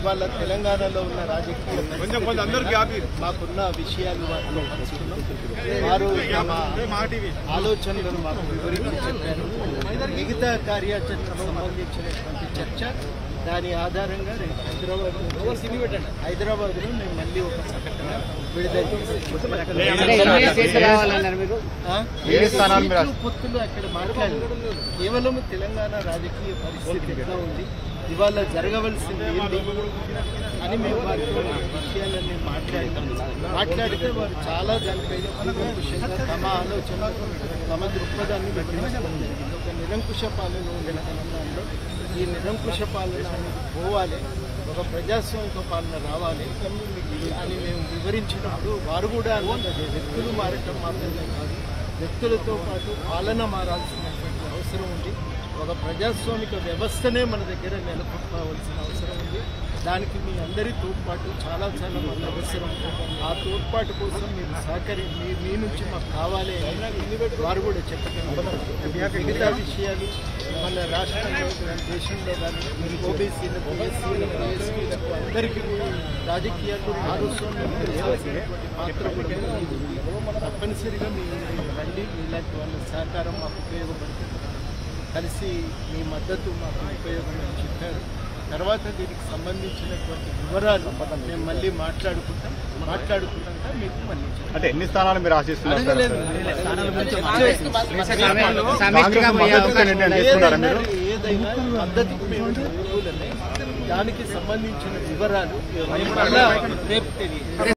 వాళ్ళ తెలంగాణలో ఉన్న రాజకీయ కొంచెం కొంచెం అందరూ గ్యాప్ ఇవ్వు. మాకున్న విషయాలు వాటిలో పంచుకున్నాం వారు తమ ఆలోచనలను మాకు వివరించి చెప్పారు మిగతా కార్యాచరణకు సంబంధించినటువంటి చర్చ దాని ఆధారంగా రేపు హైదరాబాద్ హైదరాబాద్ లో నేను మళ్ళీ ఒక ప్రకటన విడుదల చేస్తాను. ఆ? ఏ స్థానాలు మీరు సీట్లు, పొత్తులు అక్కడ మాట్లాడలేదు కేవలం తెలంగాణ రాజకీయ పరిస్థితి ఎట్లా ఉంది ఇవాళ జరగవలసింది ఏంటి అని మేము వారితో ఈ విషయాలన్నీ మాట్లాడినాం మాట్లాడితే వారు చాలా దానిపైన కూలంకుషంగా తమ ఆలోచన తమ దృక్పథాన్ని వివరించడం జరిగింది ఒక నిరంకుశ పాలన ఉండిన తెలంగాణలో ఈ నిరంకుశ పాలన అనేది పోవాలి ఒక ప్రజాస్వామిక పాలన రావాలి అని మేము వివరించినప్పుడు వారు కూడా అన్నది వ్యక్తులు మారటం మాత్రమే కాదు వ్యక్తులతో పాటు పాలన మారాల్సినటువంటి అవసరం ఉంది ఒక ప్రజాస్వామిక వ్యవస్థనే మన దగ్గర నెలకొల్పవలసిన అవసరం ఉంది దానికి మీ అందరి తోడ్పాటు చాలా చాలా మాకు అవసరం ఆ తోడ్పాటు కోసం మీరు సహకరి మీ మీ నుంచి మాకు కావాలి అని వారు కూడా చెప్పగలరు మిగతా విషయాలు మన రాష్ట్రంలో కానీ దేశంలో కానీ ఓబీసీలకు ఎస్సీలకు ఎస్టీలకు అందరికీ కూడా రాజకీయాల్లో భాగస్వామ్యం చేయాల్సినటువంటి పాత్ర కూడా ఉంది. తప్పనిసరిగా మీ రండి ఇలాంటి వాళ్ళ సహకారం మాకు ఉపయోగపడుతుంది కలిసి మీ మద్దతు మాకు ఉపయోగం అని చెప్పారు తర్వాత దీనికి సంబంధించినటువంటి వివరాలు మేము మళ్ళీ మాట్లాడుకుంటాం మాట్లాడుకున్నాక మీకు మళ్ళీ చెప్తాం. అంటే ఎన్ని స్థానాలు మీరు ఆశిస్తున్నారు సార్ సమిష్టిగా కాంగ్రెస్ మద్దతు నిర్ణయం తీసుకున్నారా మీరు ఏదైనా ఏదైనా పద్ధతికి మేము అనుకూలమే దానికి సంబంధించిన వివరాలు రేపు రేపు తెలియదు